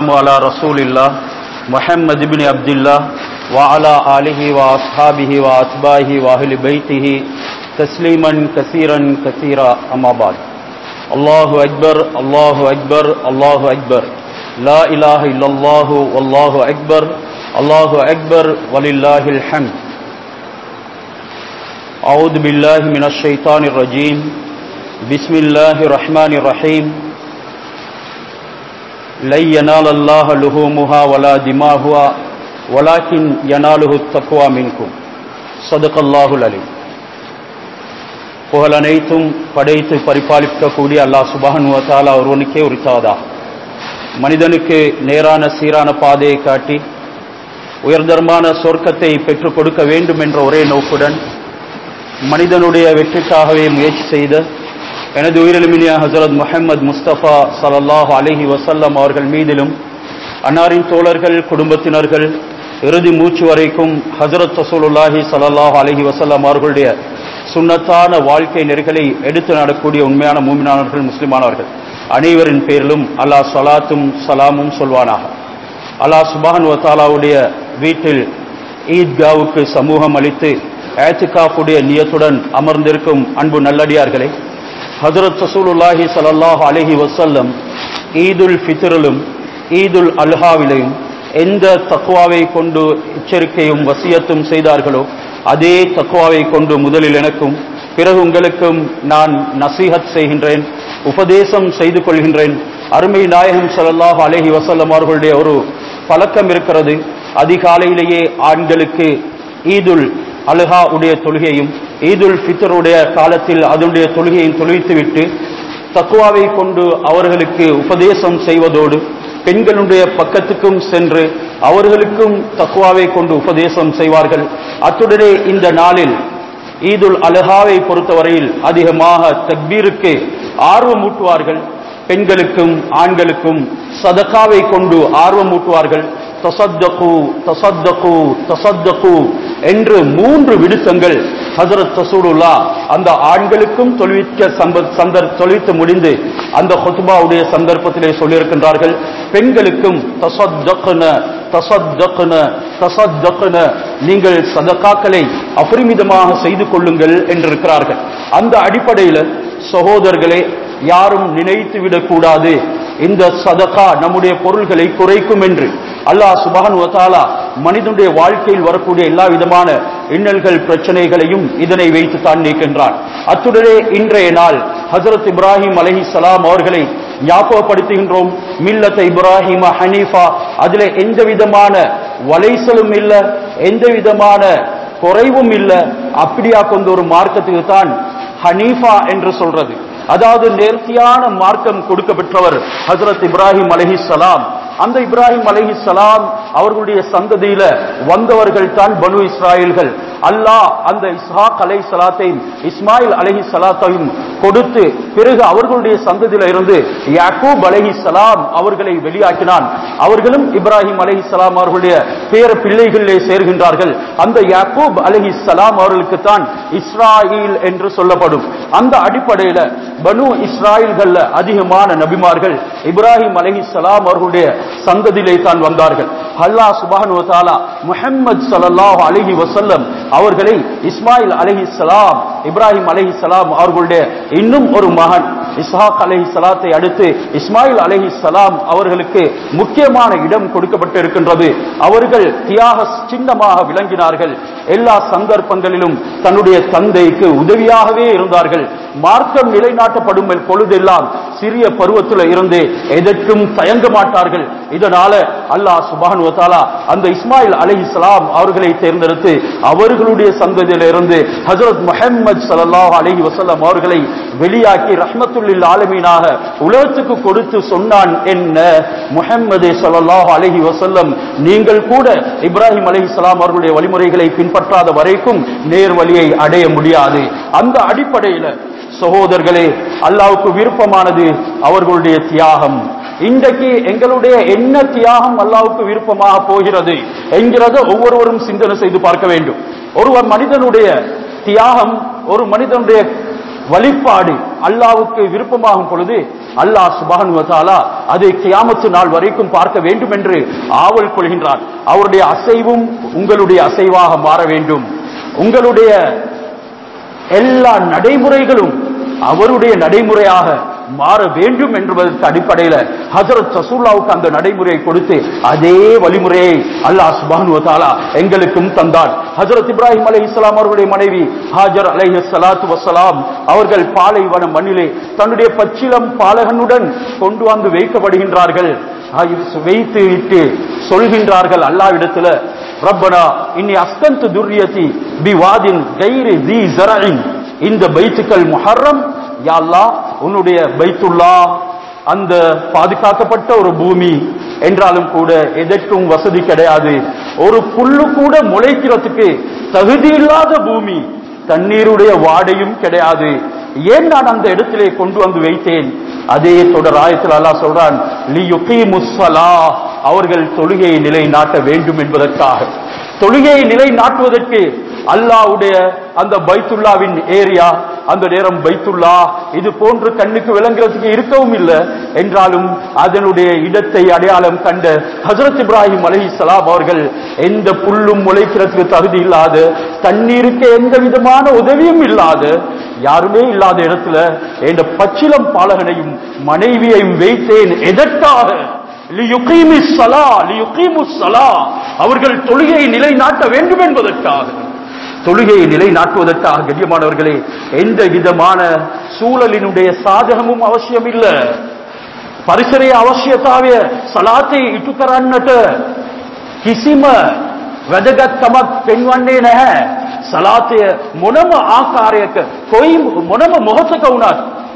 على رسول الله محمد بن عبد الله وعلى آله وأصحابه وأتباعه وأهل بيته تسليما كثيرا كثيرا أما بعد الله أكبر الله أكبر الله أكبر لا إله إلا الله والله أكبر الله أكبر ولله الحمد أعوذ بالله من الشيطان الرجيم بسم الله الرحمن الرحيم لن ينال الله لحومها ولا دماؤها ولكن يناله التقوى منكم صدق الله العليم புகழ் அனைத்தும் படைத்து பரிபாலிக்கக்கூடிய அல்லாஹ் சுபஹன் வத்தாலா ஒருவனுக்கே உரித்தாவதா மனிதனுக்கு நேரான சீரான பாதையை காட்டி உயர்தரமான சொர்க்கத்தை பெற்றுக் கொடுக்க வேண்டும் என்ற ஒரே நோக்குடன் மனிதனுடைய வெற்றிக்காகவே முயற்சி செய்த எனது உயிரிலுமினிய ஹசரத் முஹம்மது முஸ்தபா சலல்லாஹ் அலஹி வசல்லம் அவர்கள் மீதிலும் அன்னாரின் தோழர்கள் குடும்பத்தினர்கள் இறுதி மூச்சு வரைக்கும் ஹசரத் ரசூலுல்லாஹி சலல்லாஹ் அலஹி வசல்லம் அவர்களுடைய சுண்ணத்தான வாழ்க்கை நெறிகளை எடுத்து நடக்கூடிய உண்மையான மூமினானவர்கள் முஸ்லிமானவர்கள் அனைவரின் பேரிலும் அல்லாஹ் சலாத்தும் சலாமும் சொல்வானாக அல்லாஹ் சுபான் வத்தாலாவுடைய வீட்டில் ஈத்காவுக்கு சமூகம் அளித்து ஏத்துக்காப்புடைய நியத்துடன் அமர்ந்திருக்கும் அன்பு நல்லடியார்களே ஹசரத் ரசூலுல்லாஹி சலல்லாஹ் அலஹி வசல்லம் ஈதுல் ஃபித்ரிலும் ஈதுல் அல்ஹாவிலையும் எந்த தக்குவாவை கொண்டு எச்சரிக்கையும் வசியத்தும் செய்தார்களோ அதே தக்குவாவை கொண்டு முதலில் எனக்கும் பிறகு உங்களுக்கும் நான் நசீஹத் செய்கின்றேன் உபதேசம் செய்து கொள்கின்றேன் அருமை நாயகம் சல்லாஹ் அலஹி வசல்லம் அவர்களுடைய ஒரு பழக்கம் இருக்கிறது அதிகாலையிலேயே ஆண்களுக்கு ஈதுல் அலுஹா உடைய தொழுகையும் ஈதுல் ஃபித்தருடைய காலத்தில் அதனுடைய தொழுகையும் தொழுவித்துவிட்டு தக்குவாவை கொண்டு அவர்களுக்கு உபதேசம் செய்வதோடு பெண்களுடைய பக்கத்துக்கும் சென்று அவர்களுக்கும் தக்குவாவை கொண்டு உபதேசம் செய்வார்கள் அத்துடனே இந்த நாளில் ஈதுல் அலுஹாவை பொறுத்தவரையில் அதிகமாக தக்பீருக்கு ஆர்வமூட்டுவார்கள் பெண்களுக்கும் ஆண்களுக்கும் சதக்காவை கொண்டு ஆர்வமூட்டுவார்கள் தசத்தகு தசத்தகு தசத்தகு என்று மூன்று விடுத்தங்கள் ஹசரத் தசூலுல்லா அந்த ஆண்களுக்கும் தொழுவிக்க சந்தர் தொழுவித்து முடிந்து அந்த ஹொத்துபாவுடைய சந்தர்ப்பத்திலே சொல்லியிருக்கின்றார்கள் பெண்களுக்கும் தசத்தகுன தசத்தகுன தசத்தகுன நீங்கள் சதக்காக்களை அபரிமிதமாக செய்து கொள்ளுங்கள் என்றிருக்கிறார்கள் அந்த அடிப்படையில் சகோதரர்களே யாரும் நினைத்து விடக்கூடாது இந்த சதகா நம்முடைய பொருள்களை குறைக்கும் என்று அல்லாஹ் சுபஹன் வத்தாலா மனிதனுடைய வாழ்க்கையில் வரக்கூடிய எல்லா விதமான இன்னல்கள் பிரச்சனைகளையும் இதனை வைத்து தான் நீக்கின்றான் அத்துடனே இன்றைய நாள் ஹசரத் இப்ராஹிம் அலஹி சலாம் அவர்களை ஞாபகப்படுத்துகின்றோம் மில்லத்த இப்ராஹிம் ஹனீஃபா அதுல எந்த விதமான வலைசலும் இல்ல எந்த விதமான குறைவும் இல்ல அப்படியா கொண்ட ஒரு மார்க்கத்துக்கு தான் ஹனீஃபா என்று சொல்றது அதாவது நேர்த்தியான மார்க்கம் கொடுக்கப்பெற்றவர் ஹசரத் இப்ராஹிம் அலஹி சலாம் அந்த இப்ராஹிம் அலஹி சலாம் அவர்களுடைய சந்ததியில வந்தவர்கள் தான் பனு இஸ்ராயல்கள் அல்லாஹ் அந்த இஸ்ஹாக் அலை சலாத்தையும் இஸ்மாயில் அலஹி சலாத்தையும் கொடுத்து பிறகு அவர்களுடைய சந்ததியில இருந்து யாக்கூப் அலஹி சலாம் அவர்களை வெளியாக்கினான் அவர்களும் இப்ராஹிம் அலஹி சலாம் அவர்களுடைய பேர பிள்ளைகளிலே சேர்கின்றார்கள் அந்த யாக்கூப் அலஹி சலாம் அவர்களுக்கு தான் இஸ்ராயில் என்று சொல்லப்படும் அந்த அடிப்படையில பனு இஸ்ராயல்கள்ல அதிகமான நபிமார்கள் இப்ராஹிம் அலஹி சலாம் அவர்களுடைய சந்ததியிலே தான் வந்தார்கள் அல்லாஹ் சுபானு தாலா முஹம்மது சல்லாஹ் அலஹி வசல்லம் அவர்களை இஸ்மாயில் அலஹி சலாம் இப்ராஹிம் அலஹி சலாம் அவர்களுடைய இன்னும் ஒரு மகன் இஸ்ஹாக் அலஹி சலாத்தை அடுத்து இஸ்மாயில் அலஹி சலாம் அவர்களுக்கு முக்கியமான இடம் கொடுக்கப்பட்டு இருக்கின்றது அவர்கள் தியாக சின்னமாக விளங்கினார்கள் எல்லா சந்தர்ப்பங்களிலும் தன்னுடைய தந்தைக்கு உதவியாகவே இருந்தார்கள் மார்க்கம் நிலைநாட்டப்படும் பொழுதெல்லாம் சிறிய பருவத்தில் இருந்து எதற்கும் தயங்க மாட்டார்கள் இதனால அல்லாஹ் சுபான் அந்த இஸ்மாயில் அலஹி சலாம் அவர்களை தேர்ந்தெடுத்து அவர்களுடைய சந்ததியில இருந்து ஹசரத் முஹம்மது சல்லாஹ் அலஹி வசல்லம் அவர்களை வெளியாக்கி ரஹ்மத்துல்லில் ஆலமீனாக உலகத்துக்கு கொடுத்து சொன்னான் என்ன முஹம்மது சல்லாஹ் அலஹி வசல்லம் நீங்கள் கூட இப்ராஹிம் அலஹி சலாம் அவர்களுடைய வழிமுறைகளை பின்பற்றாத வரைக்கும் நேர் வழியை அடைய முடியாது அந்த அடிப்படையில் சகோதரர்களே அல்லாவுக்கு விருப்பமானது அவர்களுடைய தியாகம் இன்றைக்கு எங்களுடைய என்ன தியாகம் அல்லாவுக்கு விருப்பமாக போகிறது என்கிறத ஒவ்வொருவரும் சிந்தனை செய்து பார்க்க வேண்டும் ஒருவர் மனிதனுடைய தியாகம் ஒரு மனிதனுடைய வழிபாடு அல்லாவுக்கு விருப்பமாகும் பொழுது அல்லாஹ் சுபானு வதாலா அதை கியாமத்து நாள் வரைக்கும் பார்க்க வேண்டும் என்று ஆவல் கொள்கின்றார் அவருடைய அசைவும் உங்களுடைய அசைவாக மாற வேண்டும் உங்களுடைய எல்லா நடைமுறைகளும் அவருடைய நடைமுறையாக மாற வேண்டும் என்பதற்கு அடிப்படையில் ஹசரத் ரசூல்லாவுக்கு அந்த நடைமுறையை கொடுத்து அதே வழிமுறையை அல்லாஹ் சுபானு தாலா எங்களுக்கும் தந்தார் ஹசரத் இப்ராஹிம் அலை இஸ்லாம் அவர்களுடைய மனைவி ஹாஜர் அலைஹி ஸலாத்து வசலாம் அவர்கள் பாலைவன மண்ணிலே தன்னுடைய பச்சிலம் பாலகனுடன் கொண்டு வந்து வைக்கப்படுகின்றார்கள் வைத்து விட்டு சொல்கின்றார்கள் அல்லாவிடத்துல ரப்பனா இன்னி அஸ்கந்து துர்ரியதி பி வாதின் கைரி தி ஜரஇன் இந்த பைத்துக்கள் முஹர்ரம் யா அல்லாஹ் உன்னுடைய பைத்துல்லா அந்த பாதுகாக்கப்பட்ட ஒரு பூமி என்றாலும் கூட எதற்கும் வசதி கிடையாது ஒரு புல்லு கூட முளைக்கிறதுக்கு தகுதி இல்லாத பூமி தண்ணீருடைய வாடையும் கிடையாது ஏன் நான் அந்த இடத்திலே கொண்டு வந்து வைத்தேன் அதே தொடர் ஆயத்தில் அல்லாஹ் சொல்றான் லி யுகீமுஸ்ஸலா அவர்கள் தொழுகையை நிலை நாட்ட வேண்டும் என்பதற்காக தொழுகையை நிலை நாட்டுவதற்கு அல்லாவுடைய அந்த பைத்துல்லாவின் ஏரியா அந்த நேரம் பைத்துல்லா இது போன்று கண்ணுக்கு விளங்குறதுக்கு இருக்கவும் இல்லை என்றாலும் அதனுடைய இடத்தை அடையாளம் கண்ட ஹசரத் இப்ராஹிம் அலஹி சலாம் அவர்கள் எந்த புல்லும் முளைக்கிறதுக்கு தகுதி இல்லாத தண்ணீருக்கு எந்த விதமான உதவியும் இல்லாத யாருமே இல்லாத இடத்துல என்ற பச்சிலம் பாலகனையும் மனைவியையும் வைத்தேன் எதற்காக லியுகீமி ஸலா, லியுகீமு ஸலா. அவர்கள் தொழுகையை நிலைநாட்ட வேண்டும் என்பதற்காக தொழுகையை நிலைநாட்டுவதற்காக கண்ணியமானவர்களே எந்த விதமான சூழலினுடைய சாதகமும் அவசியம் இல்ல ಪರಿಸರಯ ಅವಶ್ಯಕතාවය සලාතේ ඉටු කරන්නට කිසිම වැදගත්කමක් පෙන්වන්නේ නැහැ. සලාතය මොනම ආකාරයක කොයි මොනම මොහොතක වුණත්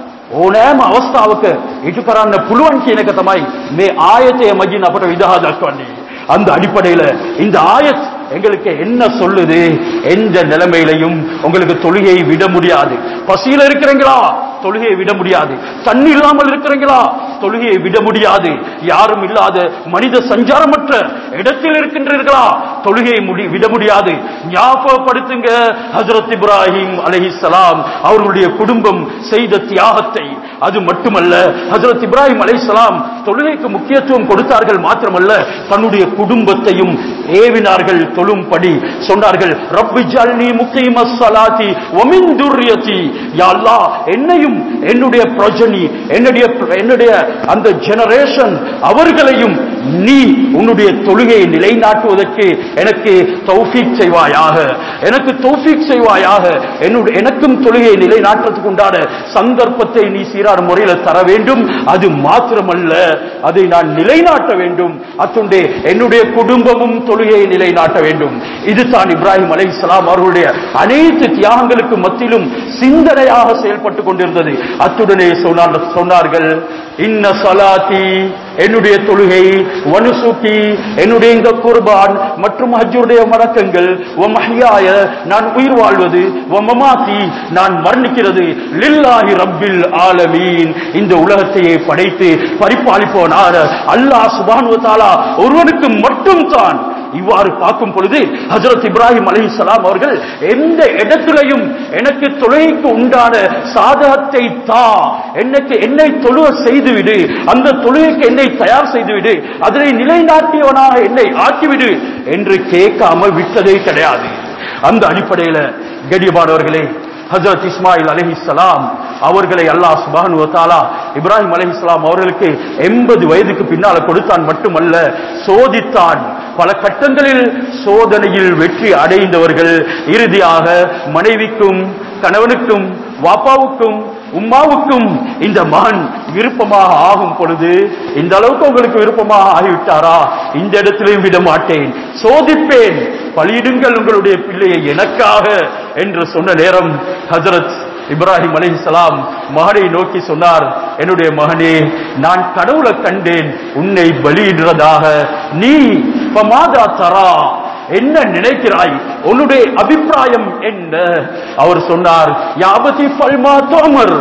ඕනෑම අවස්ථාවක ඉටු කරන්න පුළුවන් කියන එක තමයි මේ ආයතය මගින් අපට විදහා දක්වන්නේ. அந்த அடிப்படையில இந்த ஆயத் எங்களுக்கு என்ன சொல்லுது எந்த நிலைமையிலையும் உங்களுக்கு தொழுகையை விட முடியாது பசியில இருக்கிறீங்களா தொழுகையை விட முடியாது தண்ணி இல்லாமல் இருக்கிறீங்களா தொழுகையை விட முடியாது யாரும் இல்லாத மனித சஞ்சாரமற்ற இடத்தில் இருக்கின்றீர்களா தொழுகையை முடி- விட முடியாது ஞாபகப்படுத்துங்க ஹஜரத் இப்ராஹிம் அலைஹிஸ்ஸலாம் அவர்களுடைய குடும்பம் செய்த தியாகத்தை அது மட்டுமல்ல ஹஜரத் இப்ராஹிம் அலைஹிஸ்ஸலாம் தொழுகைக்கு முக்கியத்துவம் கொடுத்தார்கள் மாத்திரமல்ல தன்னுடைய குடும்பத்தையும் ஏவினார்கள் தொழும்படி சொன்னார்கள் ரப்பி ஜல்னி முக்கீம ஸலாத்தி வமின் துர்ரியதி யா அல்லாஹ் என்னையும் என்னுடைய பிரஜனி என்னுடைய என்னுடைய அந்த ஜெனரேஷன் அவர்களையும் நீ உன்னுடைய தொழுகையை நிலைநாட்டுவதற்கு எனக்கு தௌஃபீக் செய்வாயாக எனக்கு தௌஃபீக் செய்வாயாக என்னுடைய எனக்கும் தொழுகையை நிலைநாட்டுறதுக்கு உண்டான சந்தர்ப்பத்தை நீ சீரான முறையில் தர வேண்டும் அது மாத்திரமல்ல அதை நான் நிலைநாட்ட வேண்டும் அத்துண்டே என்னுடைய குடும்பமும் தொழுகையை நிலைநாட்ட வேண்டும் இதுதான் இப்ராஹிம் அலைஹிஸ்ஸலாம் அவர்களுடைய அனைத்து தியாகங்களுக்கு மத்தியிலும் சிந்தனையாக செயல்பட்டு கொண்டிருந்தது அத்துடனே சொன்னார் சொன்னார்கள் இன்ன சலாத்தி என்னுடைய தொழுகை வனுசுக்கி என்னுடைய இந்த குர்பான் மற்றும் ஹஜ்ஜுடைய வணக்கங்கள் வமஹியாய நான் உயிர் வாழ்வது வமமாத்தி நான் மரணிக்கிறது லில்லாஹி ரப்பில் ஆலமீன் இந்த உலகத்தையே படைத்து பரிபாலிப்பவனான அல்லாஹ் சுப்ஹானஹு வ தஆலா ஒருவனுக்கு மட்டும் தான் இவ்வாறு பார்க்கும் பொழுது ஹஜரத் இப்ராஹிம் அலைஹிஸ்ஸலாம் அவர்கள் எந்த இடத்திலையும் எனக்கு தொழுகைக்கு உண்டான சாதகத்தை தா எனக்கு என்னை தொழுவ செய்துவிடு அந்த தொழுகைக்கு என்னை தயார் செய்துவிடு அதனை நிலைநாட்டியவனாக என்னை ஆக்கிவிடு என்று கேட்காம விட்டதே கிடையாது அந்த அடிப்படையில கடியமானவர்களே ஹஜரத் இஸ்மாயில் அலைஹிஸ்ஸலாம் அவர்களை அல்லாஹ் சுப்ஹானஹு வ தஆலா இப்ராஹிம் அலைஹிஸ்ஸலாம் அவர்களுக்கு எண்பது வயதுக்கு பின்னால கொடுத்தான் மட்டுமல்ல சோதித்தான் பல கட்டங்களில் சோதனையில் வெற்றி அடைந்தவர்கள் இறுதியாக மனைவிக்கும் கணவனுக்கும் வாப்பாவுக்கும் உம்மாவுக்கும் இந்த மகன் விருப்பமாக ஆகும் பொழுது இந்த அளவுக்கு உங்களுக்கு விருப்பமாக ஆகிவிட்டாரா இந்த இடத்திலையும் விட மாட்டேன் சோதிப்பேன் பலியிடுங்கள் உங்களுடைய பிள்ளையை எனக்காக என்று சொன்ன நேரம் ஹஜரத் இப்ராஹிம் அலைஹிஸ்ஸலாம் மகனை நோக்கி சொன்னார் என்னுடைய மகனே நான் கடவுளை கண்டேன் உன்னை பலியிடுறதாக நீ பமாதா தரா என்ன நினைக்கிறாய் உன்னுடைய அபிப்பிராயம் என்ன அவர் சொன்னார் யாபதி பல்மா தோமர்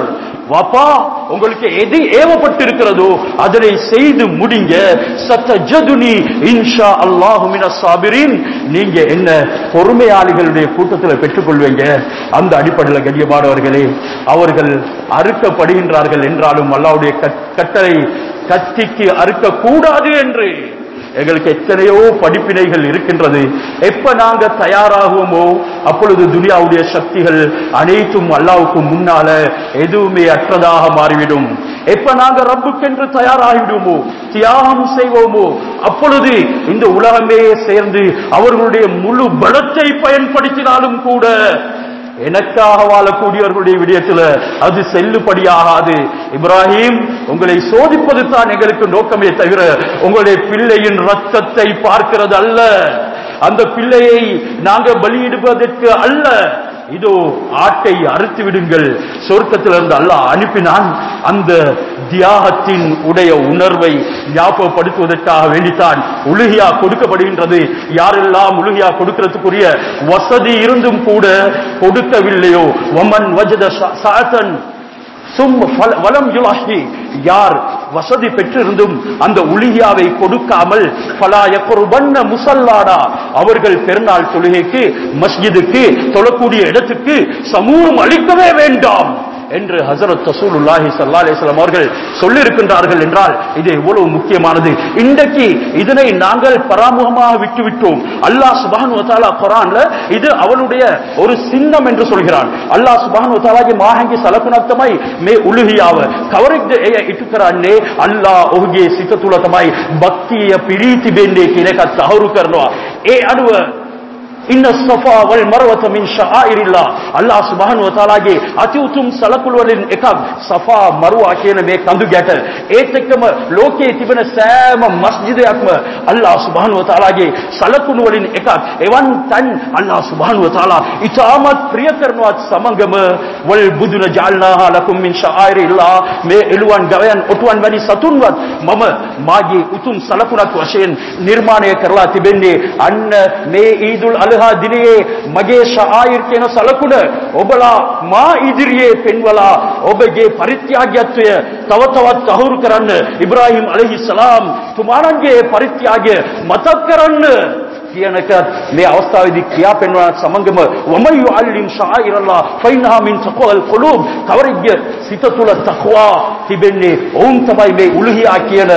வாப்பா உங்களுக்கு எது ஏவப்பட்டிருக்கிறதோ அதனை செய்து முடிங்க சத்தஜதுனி இன்ஷா அல்லாஹு மினஸ் சாபிரின் நீங்க என்ன பொறுமையாளிகளுடைய கூட்டத்தில் பெற்றுக்கொள்வீங்க அந்த அடிப்படையில் கண்ணியமானவர்களே அவர்கள் அறுக்கப்படுகின்றார்கள் என்றாலும் அல்லாஹ்வுடைய கட்- கட்டளை கத்திக்கு அறுக்க கூடாது என்று எங்களுக்கு எத்தனையோ படிப்பினைகள் இருக்கின்றது எப்ப நாங்க தயாராகுவோமோ அப்பொழுது துனியாவுடைய சக்திகள் அனைத்தும் அல்லாவுக்கு முன்னால எதுவுமே அற்றதாக மாறிவிடும் எப்ப நாங்க ரப்புக்கென்று தயாராகிவிடுவோமோ தியாகம் செய்வோமோ அப்பொழுது இந்த உலகமே சேர்ந்து அவர்களுடைய முழு பலத்தை பயன்படுத்தினாலும் கூட எனக்காக வாழக்கூடியவர்களுடைய விடயத்தில் அது செல்லுபடியாகாது இப்ராஹிம் உங்களை சோதிப்பது தான் எங்களுக்கு நோக்கமே தவிர உங்களுடைய பிள்ளையின் ரத்தத்தை பார்க்கிறது அல்ல அந்த பிள்ளையை நாங்க பலியிடுவதற்கு அல்ல இதோ ஆட்டை அறுத்து விடுங்கள் சொர்க்கத்திலிருந்து அல்லாஹ் அனுப்பினான் அந்த தியாகத்தின் உடைய உணர்வை ஞாபகப்படுத்துவதற்காக வேண்டித்தான் உலுகியா கொடுக்கப்படுகின்றது யாரெல்லாம் உலுகியா கொடுக்கிறதுக்குரிய வசதி இருந்தும் கூட கொடுக்கவில்லையோ ஒமன் வஜத சாத்தன் சும் ஃபல- வலம் யுலாஹி யார் வசதி பெற்றிருந்தும் அந்த உலியாவை கொடுக்காமல் ஃபலா யக்ருபன்ன முசல்லாடா அவர்கள் பெருநாள் தொழுகைக்கு மஸ்ஜிதுக்கு தொழக்கூடிய இடத்துக்கு சமூகம் அளிக்கவே வேண்டாம் என்று ஹசரத் ரசூலுல்லாஹி ஸல்லல்லாஹு அலைஹி வஸல்லம் அவர்கள் சொல்லியிருக்கின்றார்கள் என்றால் இது எவ்வளவு முக்கியமானது இன்றைக்கு இதனை நாங்கள் பராமுகமாக விட்டுவிட்டோம் அல்லாஹ் சுப்ஹானஹு வ தஆலா குர்ஆன்ல இது அவனுடைய ஒரு சின்னம் என்று சொல்கிறான் அல்லாஹ் சுப்ஹானஹு வ தஆலாගේ මාහංගේ සලකුණක් තමයි මේ උළුහියාව කවරෙක්ද එය ඉටු කරන්නේ අල්ලා ඔහුගේ සිත තුල තමයි භක්තිය පිරී තිබෙන්නේ කියන එකත් තහවුරු කරනවා ඒ අනුව ඉන්න සෆා වල් මරවත මින් ශායිරිල්ලා අල්ලාහ් සුබ්හානහු වතාලාගේ අති උතුම් සලකුළු වලින් එකක් සෆා මරුවා කියන මේ කඳු ගැට ඒත් එක්කම ලෝකයේ තිබෙන සෑම මස්ජිදයක්ම අල්ලාහ් සුබ්හානහු වතාලාගේ සලකුණු වලින් එකක් එවන් තන් අල්ලාහ් සුබ්හානහු වතාලා ඉතාමත් ප්‍රිය කරනවත් සමගම වල් බුදුන ජාල්නාහා ලකුම් මින් ශායිරිල්ලා මේ එළුවන් ගවයන් ඔටුවන් වැනි සතුන්වත් මම මාගේ උතුම් සලකුණක් වශයෙන් නිර්මාණය කරලා තිබෙන්නේ අන්න මේ ඊදුල් අල්හා දිනයේ මගේ ශායිර් කියන සලකුණ ඔබලා මා ඉදිරියේ පෙන්වලා ඔබගේ පරිත්‍යාගයත්වය තව තවත් අහුරු කරන්න ඉබ්‍රාහිම් අලහිස්සලාම් තුමාණන්ගේ පරිත්‍යාගය මතක් කරන්න කියනක මේ අවස්ථාවේදී කියා පෙන්වන සමගම වමයු අල්ලිම් ශායිරල්ලා ෆයින්හා මින් තක්වල් කුලූබ් කවරිග්ය සිත තුල තක්වා තිබෙන්නේ ඔවුන් තමයි මේ උලුහියා කියන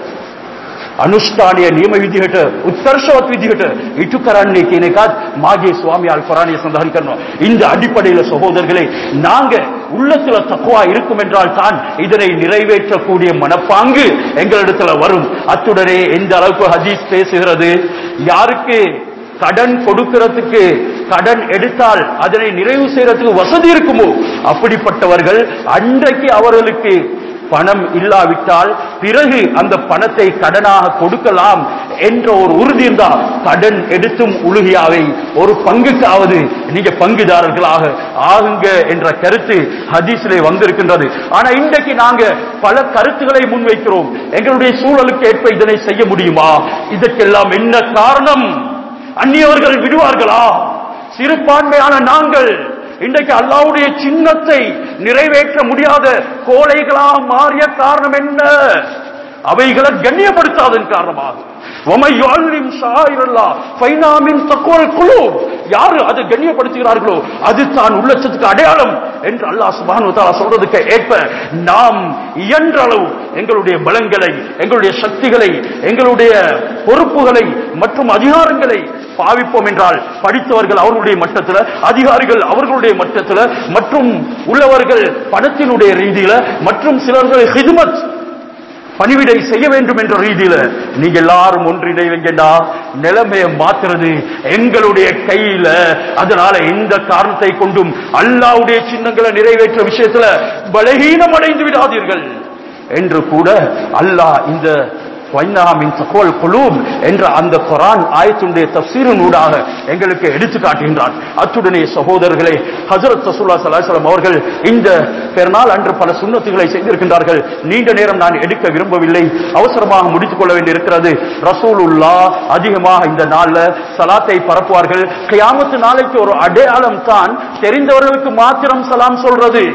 අනුෂ්ඨානීය නියම විදිහට උත්කර්ෂවත් විදිහට ඉටු කරන්නේ කියන එකත් මාගේ சுவாமி அல் குரானிய சந்தானம் කරනවා இந்த அடிப்படையில் சகோதரர்களே நாங்க உள்ளத்துல தக்குவா இருக்கும் என்றால் தான் இதனை நிறைவேற்றக்கூடிய மனப்பாங்கு எங்களிடத்துல வரும் அத்துடனே எந்த அளவுக்கு ஹதீஸ் பேசுகிறது யாருக்கு கடன் கொடுக்கிறதுக்கு கடன் எடுத்தால் அதனை நிறைவு செய்யறதுக்கு வசதி இருக்குமோ அப்படிப்பட்டவர்கள் அன்றைக்கு அவர்களுக்கு பணம் இல்லாவிட்டால் பிறகு அந்த பணத்தை கடனாக கொடுக்கலாம் என்ற ஒரு உறுதி இருந்தால் கடன் எடுத்தும் உலுகியாவை ஒரு பங்குக்காவது நீங்க பங்குதாரர்களாக ஆகுங்க என்ற கருத்து ஹதீஸிலே வந்திருக்கின்றது ஆனா இன்றைக்கு நாங்க பல கருத்துக்களை முன்வைக்கிறோம் எங்களுடைய சூழலுக்கு ஏற்ப இதனை செய்ய முடியுமா இதற்கெல்லாம் என்ன காரணம் அந்நியவர்கள் விடுவார்களா சிறுபான்மையான நாங்கள் இன்றைக்கு அல்லாவுடைய சின்னத்தை நிறைவேற்ற முடியாத கோழைகளாக மாறிய காரணம் என்ன அவைகளை கண்ணியப்படுத்தாதன் காரணமாக وَمَنْ يُعَلِّمْ شَعَائِرَ اللَّهِ فَإِنَّهَا مِنْ تَقْوَى الْقُلُوبِ யாரு அது கண்ணியப்படுத்துகிறார்களோ அது தான் உள்ளச்சத்துக்கு அடையாளம் என்று அல்லாஹ் சுப்ஹானஹு வ தஆலா சொல்றதுக்கு ஏற்ப நாம் இயன்ற அளவு எங்களுடைய பலங்களை எங்களுடைய சக்திகளை எங்களுடைய பொறுப்புகளை மற்றும் அதிகாரங்களை பாவிப்போம் என்றால் படித்தவர்கள் அவர்களுடைய மட்டத்தில் அதிகாரிகள் அவர்களுடைய மட்டத்தில் மற்றும் உள்ளவர்கள் பணத்தினுடைய ரீதியில மற்றும் சிலர்கள் ஹிதுமத் பணிவிடை செய்ய வேண்டும் என்ற ரீதியில நீங்க எல்லாரும் ஒன்றிணைவீங்கடா நிலைமையை மாத்துறது எங்களுடைய கையில அதனால எந்த காரணத்தை கொண்டும் அல்லாவுடைய சின்னங்களை நிறைவேற்ற விஷயத்துல பலகீனம் அடைந்து விடாதீர்கள் என்று கூட அல்லாஹ் இந்த வைனாமின் தகவல் குலூப் என்ற அந்த குரான் ஆயத்துடைய தப்சீரின் ஊடாக எங்களுக்கு எடுத்து காட்டுகின்றான் அத்துடனே சகோதரர்களே ஹஜரத் ரசூல்லா சலாஹலம் அவர்கள் இந்த பெருநாள் அன்று பல சுண்ணத்துகளை செய்திருக்கின்றார்கள் நீண்ட நேரம் நான் எடுக்க விரும்பவில்லை அவசரமாக முடித்துக் கொள்ள வேண்டியிருக்கிறது ரசூலுல்லா அதிகமாக இந்த நாள்ல சலாத்தை பரப்புவார்கள் கியாமத்து நாளைக்கு ஒரு அடையாளம் தான் தெரிந்தவர்களுக்கு மாத்திரம் சலாம் சொல்றது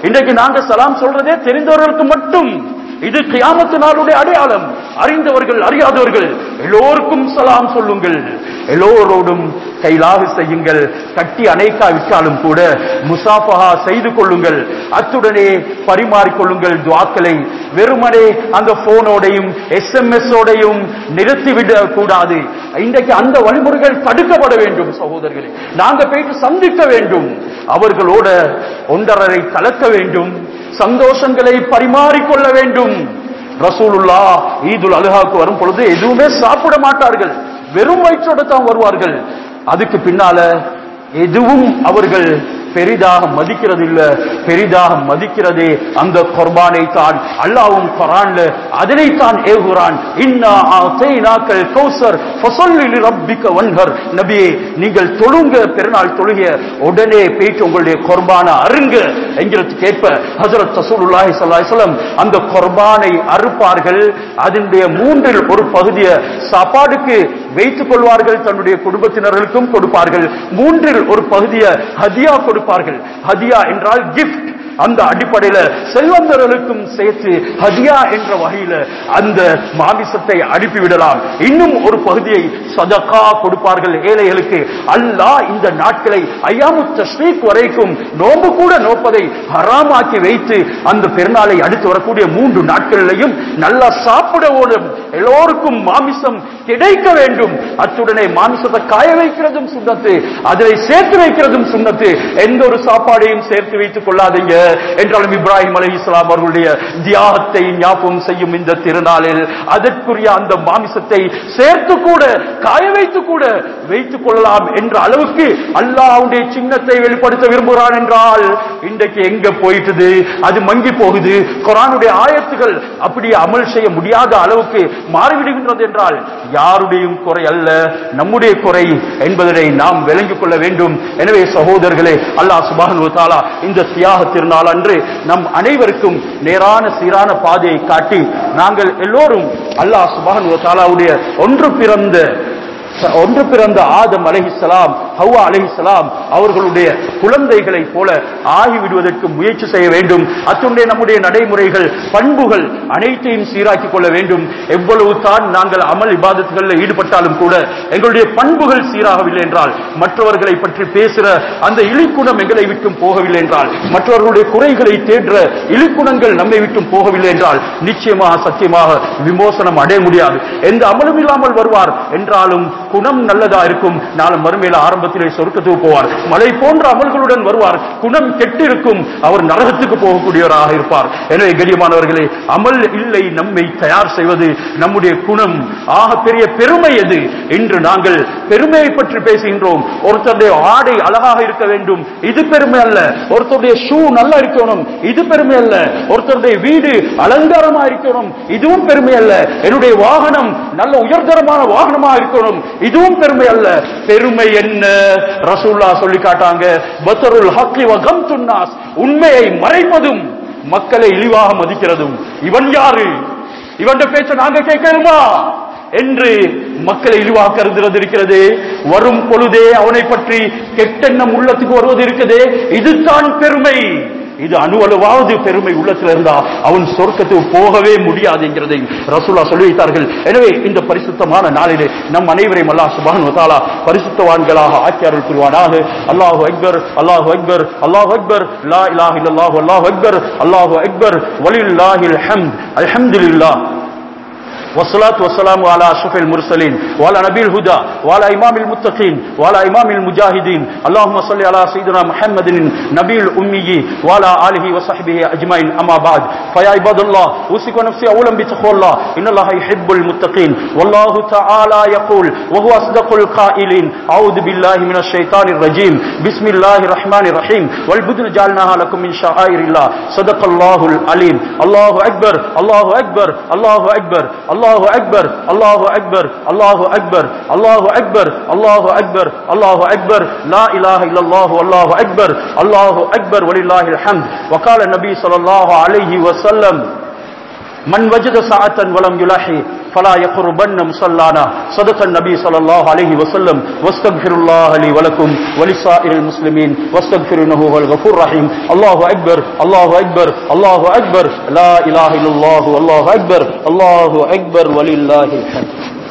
இன்றைக்கு நாங்க சலாம் சொல்றதே தெரிந்தவர்களுக்கு மட்டும் இது கியாமத்து நாளுடைய அடையாளம் அறிந்தவர்கள் அறியாதவர்கள் எல்லோருக்கும் சலாம் சொல்லுங்கள் எல்லோரோடும் கைலாக செய்யுங்கள் கட்டி அணைக்காவிட்டாலும் கூட முசாஃபஹா செய்து கொள்ளுங்கள் அத்துடனே பரிமாறிக்கொள்ளுங்கள் துவாக்களை வெறுமனே அந்த போனோடையும் எஸ்எம்எஸ் ஓடையும் நிறுத்திவிடக் கூடாது இன்றைக்கு அந்த வழிமுறைகள் தடுக்கப்பட வேண்டும் சகோதரர்களே நாங்க போயிட்டு சந்திக்க வேண்டும் அவர்களோட ஒன்றரை கலக்க வேண்டும் சந்தோஷங்களை பரிமாறிக்கொள்ள வேண்டும் ரசூலுல்லா ஈதுல் அலுஹாக்கு வரும் பொழுது எதுவுமே சாப்பிட மாட்டார்கள் வெறும் வயிற்றோட தான் வருவார்கள் அதுக்கு பின்னால எதுவும் அவர்கள் பெரிதாக மதிக்கிறது இல்ல பெரிதாக மதிக்கிறதே அந்த குர்பானை தான் அல்லாவும் குரான்ல அதனைத்தான் ஏகுறான் இன்னா ஆத்தைனாக்கள் கௌசர் ஃபஸல்லி ரப்பிக வன்ஹர் நபியே நீங்கள் தொழுங்க பெருநாள் தொழுக உடனே போயிட்டு உங்களுடைய குர்பான அருங்க என்கிறதுக்கு ஏற்ப ஹஜரத் ரசூலுல்லாஹி ஸல்லல்லாஹு அலைஹி வஸல்லம் அந்த குர்பானை அறுப்பார்கள் அதனுடைய மூன்றில் ஒரு பகுதியை சாப்பாடுக்கு வைத்துக் கொள்வார்கள் தன்னுடைய குடும்பத்தினர்களுக்கும் கொடுப்பார்கள் மூன்றில் ஒரு பகுதியை ஹதியா கொடுப்பார்கள் ஹதியா என்றால் கிஃப்ட் அந்த அடிப்படையில செல்வந்தர்களுக்கும் சேர்த்து ஹதியா என்ற வகையில அந்த மாமிசத்தை அனுப்பிவிடலாம் இன்னும் ஒரு பகுதியை சதகா கொடுப்பார்கள் ஏழைகளுக்கு அல்லாஹ் இந்த நாட்களை ஐயாமு தஸ்ரீக் வரைக்கும் நோம்பு கூட நோப்பதை ஹராமாக்கி வைத்து அந்த பெருநாளை அடுத்து வரக்கூடிய மூன்று நாட்களிலையும் நல்லா சாப்பிட ஓடும் எல்லோருக்கும் மாமிசம் கிடைக்க வேண்டும் அத்துடனே மாமிசத்தை காய வைக்கிறதும் சுண்ணத்து அதில் சேர்த்து வைக்கிறதும் சுண்ணத்து எந்த ஒரு சாப்பாடையும் சேர்த்து வைத்துக் கொள்ளாதீங்க என்றாலும் இப்ராஹிம் அலி இஸ்லாம் அவர்களுடைய தியாகத்தை ஞாபகம் செய்யும் இந்த திருநாளில் அதற்குரிய அந்த மாமிசத்தை சேர்த்து கூட காய வைத்து கூட வைத்துக் கொள்ளலாம் என்ற அளவுக்கு அல்லாஹ்வுடைய சின்னத்தை வெளிப்படுத்த விரும்புகிறான் என்றால் இன்றைக்கு எங்க போயிட்டுது அது மங்கி போகுது குரானுடைய ஆயத்துகள் அப்படியே அமல் செய்ய முடியாத அளவுக்கு மாறிவிடுகின்றது என்றால் யாருடையும் குறை அல்ல நம்முடைய குறை என்பதனை நாம் விளங்கிக் கொள்ள வேண்டும் எனவே சகோதரர்களே அல்லாஹ் சுபானு தாலா இந்த தியாக திருநாள் அன்று நம் அனைவருக்கும் நேரான சீரான பாதையை காட்டி நாங்கள் எல்லோரும் அல்லாஹ் சுபானு தாலாவுடைய ஒன்று பிறந்த ஒன்று பிறந்த ஆதம் அலைஹிஸ்ஸலாம் ஹவ்வா அலைஹிஸ்ஸலாம் அவர்களுடைய குழந்தைகளைப் போல ஆகிவிடுவதற்கு முயற்சி செய்ய வேண்டும் அத்துடைய நம்முடைய நடைமுறைகள் பண்புகள் அனைத்தையும் சீராக்கிக் கொள்ள வேண்டும் எவ்வளவு தான் நாங்கள் அமல் இபாதத்துகளில் ஈடுபட்டாலும் கூட எங்களுடைய பண்புகள் சீராகவில்லை என்றால் மற்றவர்களை பற்றி பேசுற அந்த இழிக்குணம் எங்களை விட்டும் போகவில்லை என்றால் மற்றவர்களுடைய குறைகளை தேடுற இழிக்குணங்கள் நம்மை விட்டும் போகவில்லை என்றால் நிச்சயமாக சத்தியமாக விமோசனம் அடைய முடியாது எந்த அமலும் இல்லாமல் வருவார் என்றாலும் குணம் நல்லதா இருக்கும் நாளும் மறுமையில ஆரம்பத்திலே சொர்க்கத்துக்கு போவார் மலை போன்ற அமல்களுடன் வருவார் குணம் கெட்டிருக்கும் அவர் நரகத்துக்கு போகக்கூடியவராக இருப்பார் எனவே கண்ணியமானவர்களே அமல் இல்லை நம்மை தயார் செய்வது நம்முடைய குணம் ஆக பெரிய பெருமை எது இன்று நாங்கள் பெருமையை பற்றி பேசுகின்றோம் ஒருத்தருடைய ஆடை அழகாக இருக்க வேண்டும் இது பெருமை அல்ல ஒருத்தருடைய ஷூ நல்லா இருக்கணும் இது பெருமை அல்ல ஒருத்தருடைய வீடு அலங்காரமா இருக்கணும் இதுவும் பெருமை அல்ல என்னுடைய வாகனம் நல்ல உயர்தரமான வாகனமா இருக்கணும் இதுவும் பெருமை அல்ல பெருமை என்ன ரசூல்லா சொல்லி காட்டாங்க பத்தருல் ஹக்கி வகம் துன்னாஸ் உண்மையை மறைப்பதும் மக்களை இழிவாக மதிக்கிறதும் இவன் யாரு இவன் பேச்ச நாங்க கேட்கணுமா என்று மக்களை இழிவாக கருதுறது இருக்கிறது வரும் பொழுதே அவனை பற்றி கெட்டெண்ணம் உள்ளத்துக்கு வருவது இருக்கிறது இதுதான் பெருமை இது அணுவளவாவது பெருமை உள்ளத்தில் இருந்தா அவன் சொர்க்கத்துக்கு போகவே முடியாது என்கிறதை ரசூலா சொல்லி வைத்தார்கள் எனவே இந்த பரிசுத்தமான நாளிலே நம் அனைவரையும் அல்லாஹ் சுபான் வதாலா பரிசுத்தவான்களாக ஆக்கியார்கள் புரிவானாக அல்லாஹு அக்பர் அல்லாஹு அக்பர் அல்லாஹு அக்பர் லா இலாஹ இல்லல்லாஹு அல்லாஹு அக்பர் அல்லாஹு அக்பர் வலில்லாஹில் ஹம்த் அல்ஹம்துலில்லாஹ் والصلاة والسلام على أشرف المرسلين وعلى نبي الهدى وعلى إمام المتقين وعلى إمام المجاهدين اللهم صل على سيدنا محمد النبي الأمي وعلى آله وصحبه أجمعين أما بعد فيا عباد الله أوصيك نفسي أولا بتقوى الله إن الله يحب المتقين والله تعالى يقول وهو أصدق القائلين أعوذ بالله من الشيطان الرجيم بسم الله الرحمن الرحيم والبدن جعلناها لكم من شعائر الله صدق الله العليم الله أكبر الله أكبر الله أكبر الله أكبر الله أكبر الله أكبر الله أكبر الله أكبر الله أكبر لا إله إلا الله والله أكبر الله أكبر ولله الحمد وقال النبي صلى الله عليه وسلم من وجد ساعة ولم يلاحي فلا يقربن مصلانا صدق النبي صلى الله عليه وسلم واستغفر الله لي ولكم ولسائر المسلمين واستغفر انه هو الغفور الرحيم الله اكبر الله اكبر الله اكبر لا اله الا الله والله اكبر الله اكبر ولله الحمد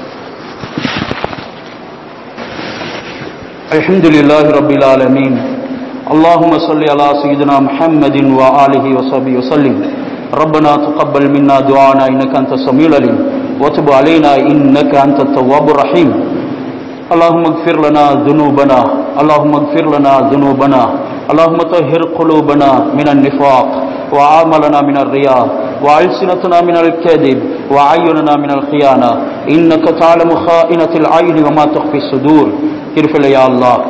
الحمد لله رب العالمين اللهم صل على سيدنا محمد وآله وصحبه وسلم ربنا تقبل منا دعانا إنك أنت السميع العليم وتب علينا إنك أنت التواب الرحيم اللهم اغفر لنا ذنوبنا اللهم اغفر لنا ذنوبنا اللهم طهر قلوبنا من النفاق وعاملنا من الرياء وألسنتنا من الكذب وعيننا من الخيانة إنك تعلم خائنة العين وما تخفي الصدور இருப்பில்லை யா அல்லாஹ்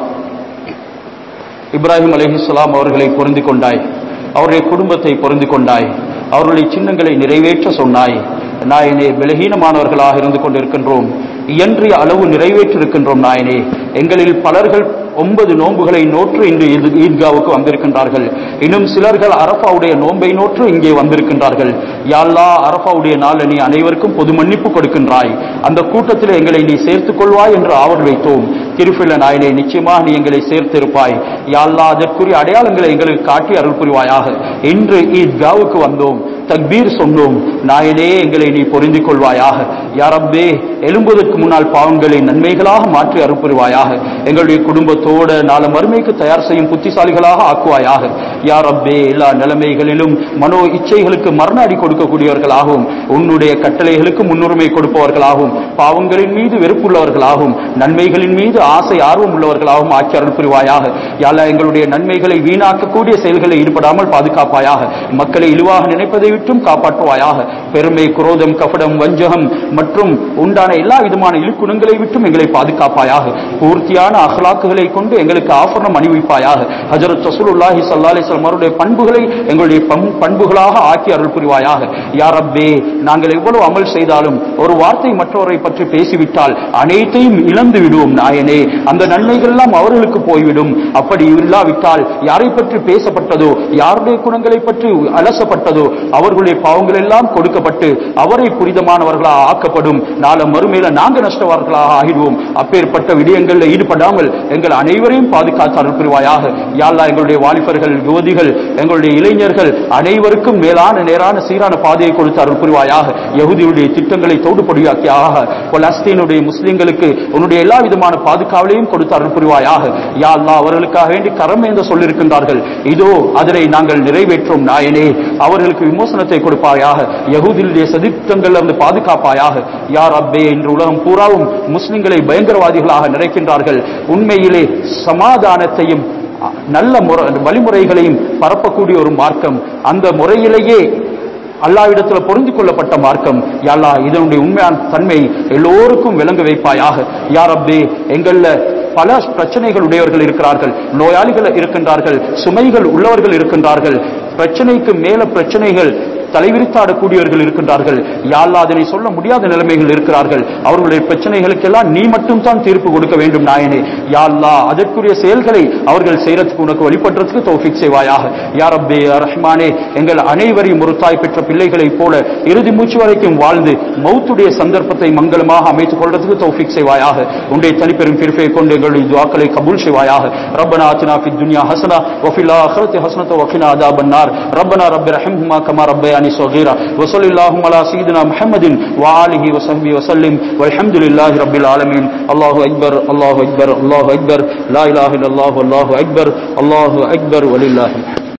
இப்ராஹிம் அலைஹிஸ்ஸலாம் அவர்களை பொருந்திக் கொண்டாய் அவருடைய குடும்பத்தை பொருந்திக் கொண்டாய் அவர்களுடைய சின்னங்களை நிறைவேற்ற சொன்னாய் நாயனே பலகீனமானவர்களாக இருந்து கொண்டிருக்கின்றோம் இயன்றிய அளவு நிறைவேற்றிருக்கின்றோம் நாயனே எங்களில் பலர்கள் ஒன்பது நோன்புகளை நோற்று இன்று ஈத்- ஈத்காவுக்கு வந்திருக்கின்றார்கள் இன்னும் சிலர்கள் அரஃபாவுடைய நோன்பை நோற்று இங்கே வந்திருக்கின்றார்கள் யாழ்லா அரஃபாவுடைய நாள் நீ அனைவருக்கும் பொது மன்னிப்பு கொடுக்கின்றாய் அந்த கூட்டத்தில் எங்களை நீ சேர்த்துக் கொள்வாய் என்று ஆவல் வைத்தோம் திருப்பிள்ள நாயனே நிச்சயமாக நீ எங்களை சேர்த்திருப்பாய் யாழ்லா அதற்குரிய அடையாளங்களை எங்களுக்கு காட்டி அருள் புரிவாயாக இன்று ஈத்காவுக்கு வந்தோம் தக்பீர் சொன்னோம் நாயனே எங்களை நீ பொருந்திக் கொள்வாயாக யாரப்பே எழும்புவதற்கு முன்னால் பாவங்களை நன்மைகளாக மாற்றி அருள் புரிவாயாக எங்களுடைய குடும்பத்தோட நாள மறுமைக்கு தயார் செய்யும் புத்திசாலிகளாக ஆக்குவாயாக யாரப்பே எல்லா நிலைமைகளிலும் மனோ இச்சைகளுக்கு மரண அடி கொடுக்கக்கூடியவர்களாகவும் உன்னுடைய கட்டளைகளுக்கு முன்னுரிமை கொடுப்பவர்களாகவும் பாவங்களின் மீது வெறுப்புள்ளவர்களாகவும் நன்மைகளின் மீது ஆசை ஆர்வம் உள்ளவர்களாகவும் ஆக்கி அருள் புரிவாயாக யாழ் எங்களுடைய நன்மைகளை வீணாக்கக்கூடிய செயல்களில் ஈடுபடாமல் பாதுகாப்பாயாக மக்களை இழிவாக நினைப்பதை விட்டும் காப்பாற்றுவாயாக பெருமை குரோதம் கபடம் வஞ்சகம் மற்றும் உண்டான எல்லா விதமான இழுக்குணங்களை விட்டும் எங்களை பாதுகாப்பாயாக பூர்த்தியான அகலாக்குகளை கொண்டு எங்களுக்கு ஆபரணம் அணிவிப்பாயாக ஹஜரத் ரசூலுல்லாஹி ஸல்லல்லாஹு அலைஹி வஸல்லம் அவருடைய பண்புகளை எங்களுடைய பண்- பண்புகளாக ஆக்கி அருள் புரிவாயாக யா ரப்பே நாங்கள் எவ்வளவு அமல் செய்தாலும் ஒரு வார்த்தை மற்றவரை பற்றி பேசிவிட்டால் அனைத்தையும் இழந்து விடுவோம் நாயனே அந்த நன்மைகள் எல்லாம் அவர்களுக்கு போய்விடும் அப்படி இல்லாவிட்டால் யாரை பற்றி பேசப்பட்டதோ யாருடைய குணங்களை பற்றி அலசப்பட்டதோ அவர்களுடைய பாவங்கள் எல்லாம் கொடுக்கப்பட்டு அவரை புரிதமானவர்களாக ஆக்கப்படும் நாள மறுமையில நாங்க நஷ்டவார்களாக ஆகிடுவோம் அப்பேற்பட்ட விடயங்களில் ஈடுபடாமல் எங்கள் அனைவரையும் பாதுகாத்து அருள் புரிவாயாக யாழ்லா எங்களுடைய வாலிபர்கள் யுவதிகள் எங்களுடைய இளைஞர்கள் அனைவருக்கும் மேலான நேரான சீரான பாதையை கொடுத்து அருள் புரிவாயாக யகுதியுடைய திட்டங்களை தோடுபடியாக்கியாக பலஸ்தீனுடைய முஸ்லிம்களுக்கு உன்னுடைய எல்லா விதமான பாதுகாவலையும் கொடுத்து அருள் புரிவாயாக யா அல்லாஹ் அவர்களுக்காக வேண்டி கரம் என்று சொல்லியிருக்கின்றார்கள் இதோ அதனை நாங்கள் நிறைவேற்றும் நாயனே அவர்களுக்கு விமோசனத்தை கொடுப்பாயாக யகுதியுடைய சதித்தங்கள் இருந்து பாதுகாப்பாயாக யார் அப்பே இன்று உலகம் பூராவும் முஸ்லிம்களை பயங்கரவாதிகளாக நினைக்கின்றார்கள் உண்மையிலே சமாதானத்தையும் நல்ல முறை வழிமுறைகளையும் பரப்பக்கூடிய ஒரு மார்க்கம் அந்த முறையிலேயே அல்லாவிடத்தில் பொருந்திக் கொள்ளப்பட்ட மார்க்கம் யாழ்லா இதனுடைய உண்மையான தன்மை எல்லோருக்கும் விளங்க வைப்பாயாக யார் அப்பே எங்கள்ல பல பிரச்சனைகள் உடையவர்கள் இருக்கிறார்கள் நோயாளிகள் இருக்கின்றார்கள் சுமைகள் உள்ளவர்கள் இருக்கின்றார்கள் பிரச்சனைக்கு மேல பிரச்சனைகள் தலைவிரித்தாடக்கூடியவர்கள் இருக்கின்றார்கள் யாழ்லா அதனை சொல்ல முடியாத நிலைமைகள் இருக்கிறார்கள் அவர்களுடைய பிரச்சனைகளுக்கெல்லாம் நீ மட்டும் தான் தீர்ப்பு கொடுக்க வேண்டும் நாயனே யாழ்லா அதற்குரிய செயல்களை அவர்கள் செய்யறதுக்கு உனக்கு வழிபடுறதுக்கு தௌஃபிக் செய்வாயாக யார் அப்பே ரஹ்மானே எங்கள் அனைவரையும் ஒரு தாய் பெற்ற பிள்ளைகளைப் போல இறுதி மூச்சு வரைக்கும் வாழ்ந்து மௌத்துடைய சந்தர்ப்பத்தை மங்களமாக அமைத்துக் கொள்றதுக்கு தௌஃபிக் செய்வாயாக உன்னுடைய தனிப்பெரும் பிரிப்பை கொண்டு எங்களுடைய துவாக்களை கபூல் செய்வாயாக ربنا آتنا في الدنيا حسنة وفي الآخرة حسنة وقنا عذاب النار ربنا رب ارحمهما كما ربياني صغيرا وصل اللهم على سيدنا محمد وآله وصحبه وسلم والحمد لله رب العالمين الله أكبر الله أكبر الله أكبر لا إله إلا الله والله أكبر الله أكبر ولله الحمد